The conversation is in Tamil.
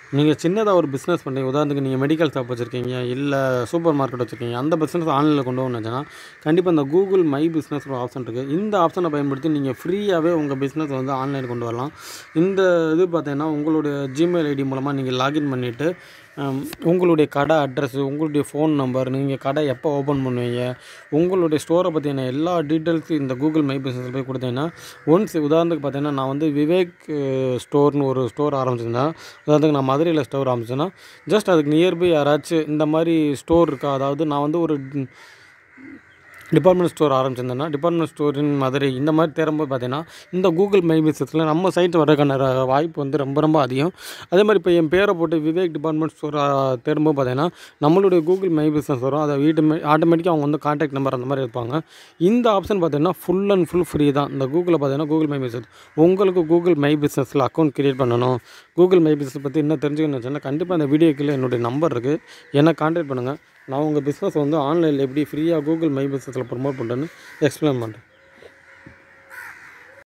நீங்கள் சின்னதாக ஒரு பிஸ்னஸ் பண்ணுறீங்க உதாரணத்துக்கு நீங்கள் மெடிக்கல் ஷாப் வச்சுருக்கீங்க இல்லை சூப்பர் மார்க்கெட் வச்சுருக்கீங்க அந்த பிஸ்னஸ் ஆன்லைனில் கொண்டு வரணுச்சுன்னா கண்டிப்பாக இந்த கூகுள் மை பிஸ்னஸ் ஒரு ஆப்ஷன் இருக்குது இந்த ஆப்ஷனை பயன்படுத்தி நீங்கள் ஃப்ரீயாகவே உங்கள் பிஸ்னஸ் வந்து ஆன்லைன் கொண்டு வரலாம் இந்த இது பார்த்தீங்கன்னா உங்களுடைய ஜிமெயில் ஐடி மூலமாக நீங்கள் லாகின் பண்ணிவிட்டு உங்களுடைய கடை அட்ரஸ் உங்களுடைய ஃபோன் நம்பர் நீங்கள் கடை எப்போ ஓப்பன் பண்ணுவீங்க உங்களுடைய ஸ்டோரை பற்றின எல்லா டீட்டெயில்ஸும் இந்த கூகுள் மை பிஸ்னஸில் போய் கொடுத்தீங்கன்னா ஒன்ஸ் உதாரணத்துக்கு பார்த்தீங்கன்னா நான் வந்து விவேக் ஸ்டோர்னு ஒரு ஸ்டோர் ஆரம்பிச்சிருந்தேன் உதாரணத்துக்கு நான் மதுரையில் ஸ்டோர் ஆரம்பிச்சேன்னா ஜஸ்ட் அதுக்கு நியர்பை யாராச்சும் இந்த மாதிரி ஸ்டோர் இருக்கா அதாவது நான் வந்து ஒரு டிபார்ட்மெண்ட் ஸ்டோர் ஆரம்பிச்சிருந்தேன்னா டிபார்ட்மெண்ட் ஸ்டோர் இன் மதுரை இந்த மாதிரி தேரும்போது பார்த்தீங்கன்னா இந்த கூகுள் மை பிஸ்னஸில் நம்ம சைட் வரக்கான ர- வாய்ப்பு வந்து ரொம்ப ரொம்ப அதிகம் அதே மாதிரி இப்போ என் பேரை போட்டு விவேக் டிபார்ட்மெண்ட் ஸ்டோர் தேடும்போது பார்த்தீங்கன்னா நம்மளுடைய கூகுள் மை பிஸ்னஸ் வரும் அதை வீட்டு ஆட்டோமேட்டிக்காக அவங்க வந்து கான்டாக்ட் நம்பர் அந்த மாதிரி இருப்பாங்க இந்த ஆப்ஷன் பார்த்தீங்கன்னா ஃபுல் அண்ட் ஃபுல் ஃப்ரீ தான் இந்த கூகுளில் பார்த்தீங்கன்னா கூகுள் மை பிஸ்னஸ் உங்களுக்கு கூகுள் மை பிஸ்னஸில் அக்கௌண்ட் கிரியேட் பண்ணணும் கூகுள் மை பிஸ்னஸ் பற்றி என்ன தெரிஞ்சுக்கணும்னு வச்சுன்னா கண்டிப்பாக அந்த வீடியோக்குள்ளே என்னுடைய நம்பர் இருக்குது என்னை கான்டாக்ட் பண்ணுங்கள் நான் உங்கள் பிஸ்னஸ் வந்து ஆன்லைனில் எப்படி ஃப்ரீயாக கூகுள் மை பிஸ்னஸில் ப்ரொமோட் பண்ணுறேன்னு எக்ஸ்பிளைன் பண்ணுறேன்